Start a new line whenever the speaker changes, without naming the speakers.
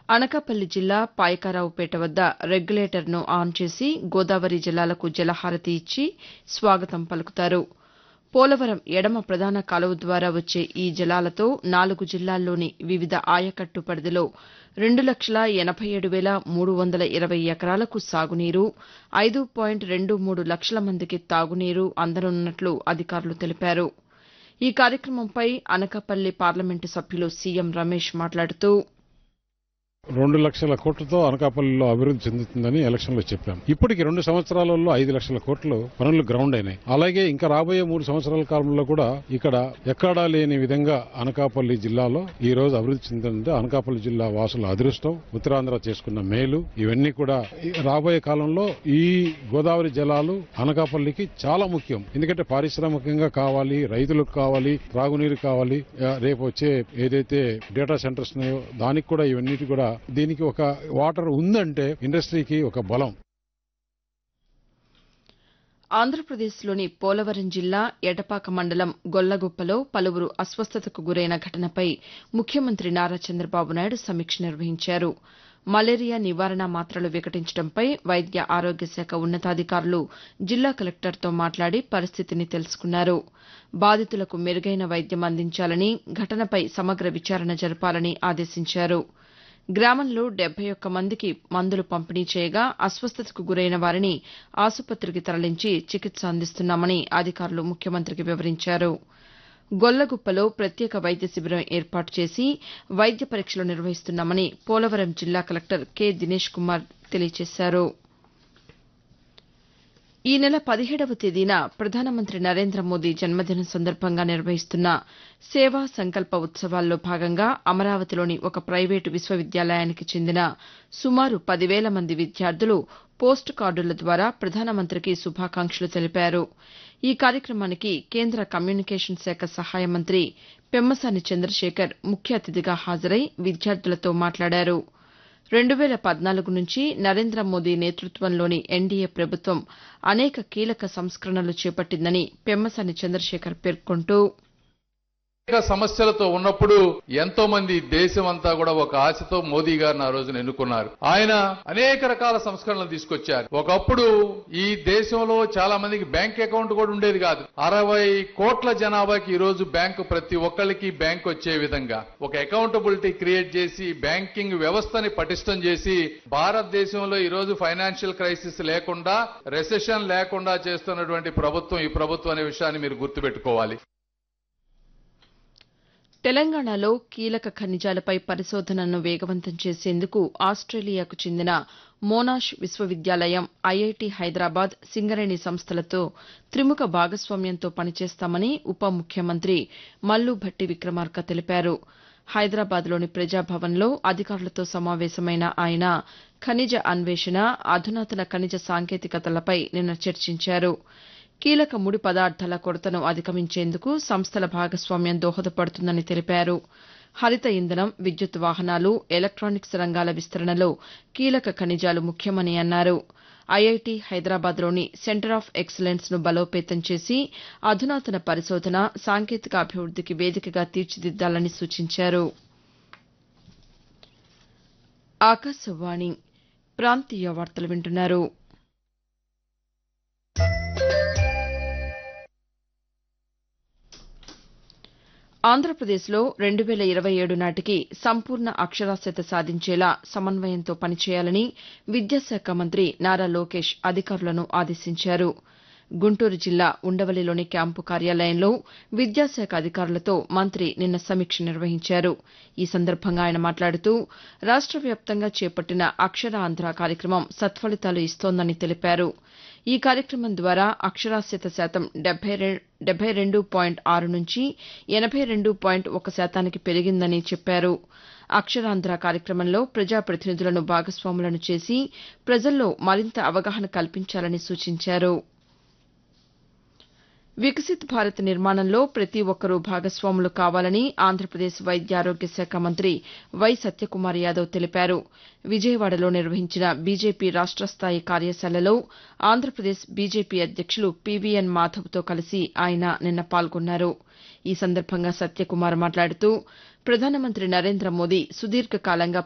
అనకాపల్లి జిల్లా పాయకరావుపేట వద్ద రెగ్యులేటర్ను ఆన్ చేసి గోదావరి జలాలకు జలహారతి ఇచ్చి స్వాగతం పలుకుతారు పోలవరం ఎడమ ప్రధాన కాలువ ద్వారా వచ్చే ఈ జలాలతో నాలుగు జిల్లాల్లోని వివిధ ఆయకట్టు పరిధిలో రెండు లక్షల ఎనబై ఏడు వేల మూడు వందల ఇరవై ఎకరాలకు సాగునీరు ఐదు పాయింట్ రెండు మూడు లక్షల మందికి తాగునీరు అందనున్నట్లు అధికారులు తెలిపారు ఈ కార్యక్రమంపై అనకాపల్లి పార్లమెంటు సభ్యులు సీఎం రమేష్ మాట్లాడుతూ
రెండు లక్షల కోట్లతో అనకాపల్లిలో అభివృద్ధి చెందుతుందని ఎలక్షన్ లో చెప్పాం ఇప్పటికి రెండు సంవత్సరాలలో ఐదు లక్షల కోట్లు పనులు గ్రౌండ్ అయినాయి అలాగే ఇంకా రాబోయే మూడు సంవత్సరాల కాలంలో కూడా ఇక్కడ ఎక్కడా లేని విధంగా అనకాపల్లి జిల్లాలో ఈ రోజు అభివృద్ధి చెందిందంటే అనకాపల్లి జిల్లా వాసుల అదృష్టం ఉత్తరాంధ్ర చేసుకున్న మేలు ఇవన్నీ కూడా ఈ రాబోయే కాలంలో ఈ గోదావరి జలాలు అనకాపల్లికి చాలా ముఖ్యం ఎందుకంటే పారిశ్రామికంగా కావాలి రైతులకు కావాలి త్రాగునీరు కావాలి ఆ, రేపు వచ్చే ఏదైతే డేటా సెంటర్స్ ఉన్నాయో దానికి కూడా ఇవన్నిటి కూడా దీనికి ఒక వాటర్ ఉందంటే ఇండస్ట్రీకి ఒక బలం
ఆంధ్రప్రదేశ్లోని పోలవరం జిల్లా ఎటపాక మండలం గొల్లగుప్పలో పలువురు అస్వస్థతకు గురైన ఘటనపై ముఖ్యమంత్రి నారా చంద్రబాబు నాయుడు సమీక్ష నిర్వహించారు మలేరియా నివారణ మాత్రలు వికటించడంపై వైద్య ఆరోగ్య శాఖ ఉన్నతాధికారులు జిల్లా కలెక్టర్తో మాట్లాడి పరిస్థితిని తెలుసుకున్నారు బాధితులకు మెరుగైన వైద్యం అందించాలని ఘటనపై సమగ్ర విచారణ జరపాలని ఆదేశించారు గ్రామంలో డెబ్బై ఒక్క మందికి మందులు పంపిణీ చేయగా అస్వస్థతకు గురైన వారిని ఆసుపత్రికి తరలించి చికిత్స అందిస్తున్నామని అధికారులు ముఖ్యమంత్రికి వివరించారు గొల్లగుప్పలో ప్రత్యేక వైద్య శిబిరం ఏర్పాటు చేసి వైద్య పరీక్షలు నిర్వహిస్తున్నామని పోలవరం జిల్లా కలెక్టర్ కె దినేష్ కుమార్ తెలియజేశారు ఈ నెల పదిహేడవ తేదీన ప్రధానమంత్రి నరేంద్ర మోదీ జన్మదినం సందర్భంగా నిర్వహిస్తున్న సేవా సంకల్ప ఉత్సవాల్లో భాగంగా అమరావతిలోని ఒక ప్రైవేటు విశ్వవిద్యాలయానికి చెందిన సుమారు పదివేల మంది విద్యార్థులు పోస్ట్ కార్డుల ద్వారా ప్రధానమంత్రికి శుభాకాంక్షలు తెలిపారు ఈ కార్యక్రమానికి కేంద్ర కమ్యూనికేషన్ శాఖ సహాయ మంత్రి పెమ్మసాని చంద్రశేఖర్ ముఖ్య అతిథిగా హాజరై విద్యార్థులతో మాట్లాడారు రెండు వేల పద్నాలుగు నుంచి నరేంద్ర మోదీ నేతృత్వంలోని ఎన్డీఏ ప్రభుత్వం అనేక కీలక సంస్కరణలు చేపట్టిందని పెమ్మసాని చంద్రశేఖర్ పేర్కొంటూ
అనేక సమస్యలతో ఉన్నప్పుడు ఎంతో మంది దేశం అంతా కూడా ఒక ఆశతో మోదీ గారిని ఆ రోజున ఎన్నుకున్నారు ఆయన అనేక రకాల సంస్కరణలు తీసుకొచ్చారు ఒకప్పుడు ఈ దేశంలో చాలా మందికి బ్యాంక్ అకౌంట్ కూడా ఉండేది కాదు అరవై కోట్ల జనాభాకి ఈ రోజు బ్యాంకు ప్రతి ఒక్కళ్ళకి బ్యాంక్ వచ్చే విధంగా ఒక అకౌంటబిలిటీ క్రియేట్ చేసి బ్యాంకింగ్ వ్యవస్థని పటిష్టం చేసి భారతదేశంలో ఈ రోజు ఫైనాన్షియల్ క్రైసిస్ లేకుండా రెసెషన్ లేకుండా చేస్తున్నటువంటి ప్రభుత్వం ఈ ప్రభుత్వం అనే విషయాన్ని మీరు గుర్తుపెట్టుకోవాలి
తెలంగాణలో కీలక ఖనిజాలపై పరిశోధనను వేగవంతం చేసేందుకు ఆస్ట్రేలియాకు చెందిన మోనాష్ విశ్వవిద్యాలయం ఐఐటి హైదరాబాద్ సింగరేణి సంస్థలతో త్రిముఖ భాగస్వామ్యంతో పనిచేస్తామని ఉప ముఖ్యమంత్రి మల్లు భట్టి విక్రమార్క తెలిపారు హైదరాబాద్లోని ప్రజాభవన్లో అధికారులతో సమావేశమైన ఆయన ఖనిజ అన్వేషణ అధునాతన ఖనిజ సాంకేతికతలపై నిన్న చర్చించారు కీలక ముడి పదార్థాల కొరతను అధిగమించేందుకు సంస్థల భాగస్వామ్యం దోహదపడుతుందని తెలిపారు హరిత ఇంధనం విద్యుత్ వాహనాలు ఎలక్టానిక్స్ రంగాల విస్తరణలో కీలక ఖనిజాలు ముఖ్యమని అన్నారు ఐఐటి హైదరాబాద్లోని సెంటర్ ఆఫ్ ఎక్సలెన్స్ ను బలోపేతం చేసి అధునాతన పరిశోధన సాంకేతిక అభివృద్దికి వేదికగా తీర్చిదిద్దాలని సూచించారు ఆకాశవాణి ప్రాంతీయ వార్తలు వింటున్నారు ఆంధ్రప్రదేశ్లో రెండు వేల ఇరవై ఏడు నాటికి సంపూర్ణ అక్షరాస్యత సాధించేలా సమన్వయంతో పనిచేయాలని విద్యాశాఖ మంత్రి నారా లోకేష్ అధికారులను ఆదేశించారు గుంటూరు జిల్లా ఉండవల్లిలోని క్యాంపు కార్యాలయంలో విద్యాశాఖ అధికారులతో మంత్రి నిన్న సమీక్ష నిర్వహించారు ఈ సందర్భంగా ఆయన మాట్లాడుతూ రాష్ట వ్యాప్తంగా చేపట్టిన అక్షరాంధ్ర కార్యక్రమం సత్ఫలితాలు ఇస్తోందని తెలిపారు ఈ కార్యక్రమం ద్వారా అక్షరాస్యత శాతం డెబ్బై రెండు పాయింట్ ఆరు నుంచి ఎనబై రెండు పాయింట్ ఒక శాతానికి పెరిగిందని చెప్పారు అక్షరాంధ్ర కార్యక్రమంలో ప్రజాప్రతినిధులను భాగస్వాములను చేసి ప్రజల్లో మరింత అవగాహన కల్పించాలని సూచించారు వికసిత్ భారత్ నిర్మాణంలో ప్రతి ఒక్కరూ భాగస్వాములు కావాలని ఆంధ్రప్రదేశ్ వైద్యారోగ్య శాఖ మంత్రి వై సత్యకుమార్ యాదవ్ తెలిపారు విజయవాడలో నిర్వహించిన బీజేపీ రాష్ట స్థాయి కార్యశాలలో ఆంధ్రప్రదేశ్ బీజేపీ అధ్యక్షులు పీవీఎన్ మాధవ్తో కలిసి ఆయన నిన్న పాల్గొన్నారు ఈ సందర్భంగా సత్యకుమార్ మాట్లాడుతూ ప్రధానమంత్రి నరేంద్ర మోదీ సుదీర్ఘ కాలంగా